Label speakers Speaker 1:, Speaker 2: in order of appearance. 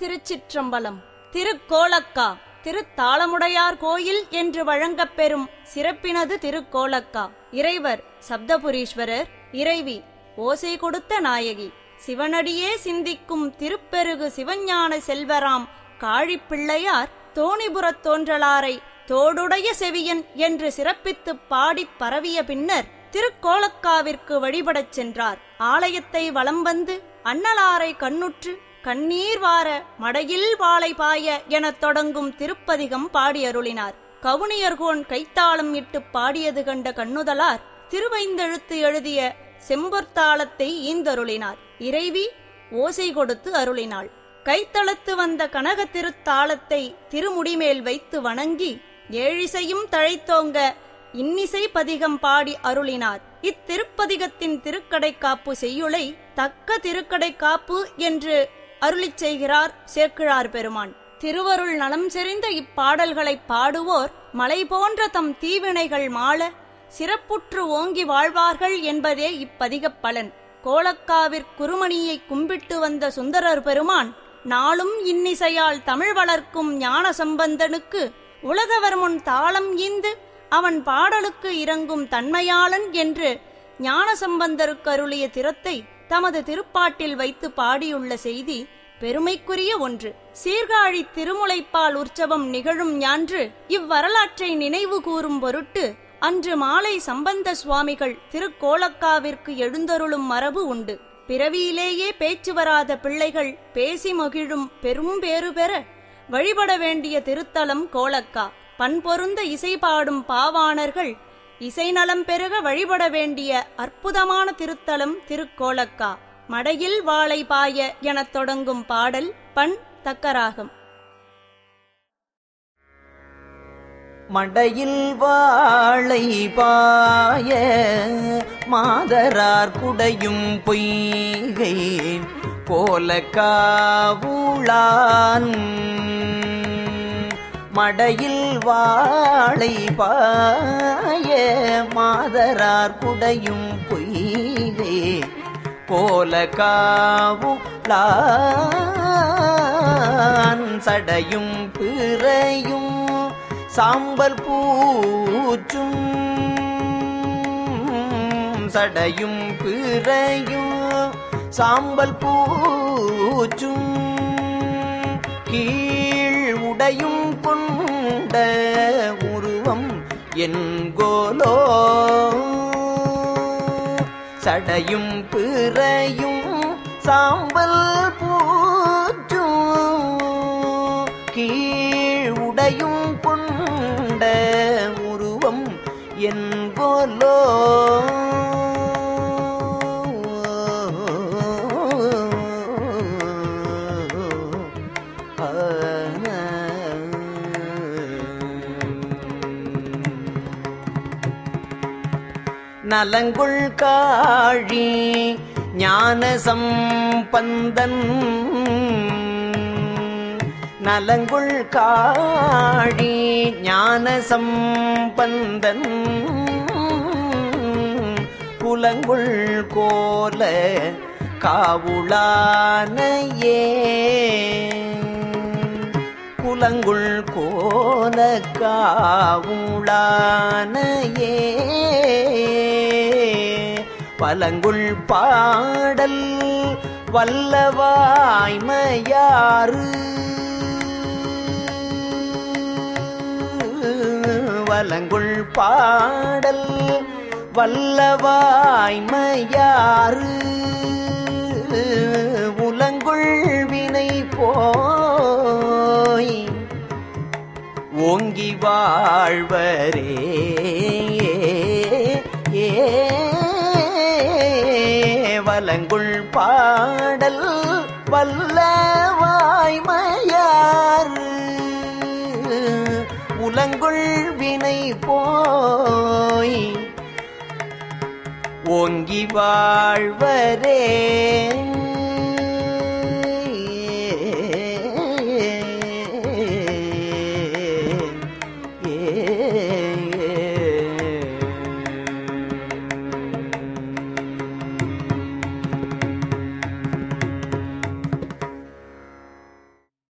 Speaker 1: திருச்சிற்றம்பலம் திருக்கோலக்கா திருத்தாளமுடையார் கோயில் என்று வழங்கப் பெறும் சிறப்பினது திருக்கோலக்கா இறைவர் சப்தபுரீஸ்வரர் இறைவி ஓசை கொடுத்த நாயகி சிவனடியே சிந்திக்கும் திருப்பெருகு சிவஞான செல்வராம் காழிப்பிள்ளையார் தோணிபுரத் தோன்றலாரை தோடுடைய செவியன் என்று சிறப்பித்துப் பாடிப் பரவிய பின்னர் திருக்கோலக்காவிற்கு வழிபடச் சென்றார் ஆலயத்தை வலம் வந்து அன்னலாரை கண்ணுற்று கண்ணீர் வார மடையில் வாளை பாய எனத் தொடங்கும் திருப்பதிகம் பாடியருளினார் கவுனியர்கோன் கைத்தாளம் இட்டுப் பாடியது கண்ட கண்ணுதலார் திருவைந்தெழுத்து எழுதிய செம்பொற்தாளத்தை ஈந்தருளினார் இறைவி ஓசை கொடுத்து அருளினாள் கைத்தளத்து வந்த கனக திருத்தாளத்தை திருமுடிமேல் வைத்து வணங்கி ஏழிசையும் தழைத்தோங்க இன்னிசை பதிகம் பாடி அருளினார் இத்திருப்பதிகத்தின் திருக்கடைக்காப்பு செய்யுளை தக்க திருக்கடைக்காப்பு என்று அருளிச் செய்கிறார் சேக்கிழார் பெருமான் திருவருள் நலம் செறிந்த இப்பாடல்களை பாடுவோர் மலை போன்ற தம் தீவினைகள் மாள சிறப்புற்று ஓங்கி வாழ்வார்கள் என்பதே இப்பதிகப் பலன் கோலக்காவிற் குருமணியை கும்பிட்டு வந்த சுந்தரர் பெருமான் நாளும் இன்னிசையால் தமிழ் வளர்க்கும் ஞான சம்பந்தனுக்கு உலகவர் முன் தாளம் ஈந்து அவன் பாடலுக்கு இறங்கும் தன்மையாளன் என்று ஞான சம்பந்தருக்கு அருளிய திறத்தை தமது திருப்பாட்டில் வைத்து பாடியுள்ள செய்தி பெருமைக்குரிய ஒன்று சீர்காழி திருமுலைப்பால் உற்சவம் நிகழும் ஞான்று இவ்வரலாற்றை நினைவு கூறும் பொருட்டு அன்று மாலை சம்பந்த சுவாமிகள் திருக்கோலக்காவிற்கு எழுந்தருளும் மரபு உண்டு பிறவியிலேயே பேச்சு வராத பிள்ளைகள் பேசி மகிழும் பெரும் பேறு பெற வழிபட வேண்டிய திருத்தலம் கோலக்கா பண்பொருந்த இசை பாடும் பாவாணர்கள் இசை நலம் பெருக வழிபட வேண்டிய அற்புதமான திருத்தலம் திருக்கோலக்கா மடையில் வாளை பாய எனத் தொடங்கும் பாடல் பண் தக்கராகம்
Speaker 2: மடையில் வாழை பாய மாதரார் குடையும் பொய்கை போல காவுளான் மடையில் வாழை பாய மாதரார் குடையும் பொய்கை போல காவுளான் சடையும் பிறையும் சாம்பல் பூச்சும் சடையும் பிறையும் சாம்பல் பூச்சும் கீழ் உடையும் கொண்ட உருவம் என்கோலோ சடையும் பிறையும் சாம்பல் பூச்சும் கீழ் உடையும் கொண்ட உருவம் என்கோலோ நலங்குள் காழி ஞான சம்பந்தன் நலங்குள் காழி ஞான சம்பந்தன் புலங்குள் கோல காவுளானையே குலங்குள் கோல காவுளானையே பலங்குள் பாடல் வல்லவாய்மையாறு வலங்குள் பாடல் வல்லவாய்மையாறு உலங்குள் வினை போய் ஓங்கி வாழ்வரே ஏ வலங்குள் பாடல் வல்லவாய்மையாறு உலங்குள் வினை போய் ஓங்கி வாழ்வரே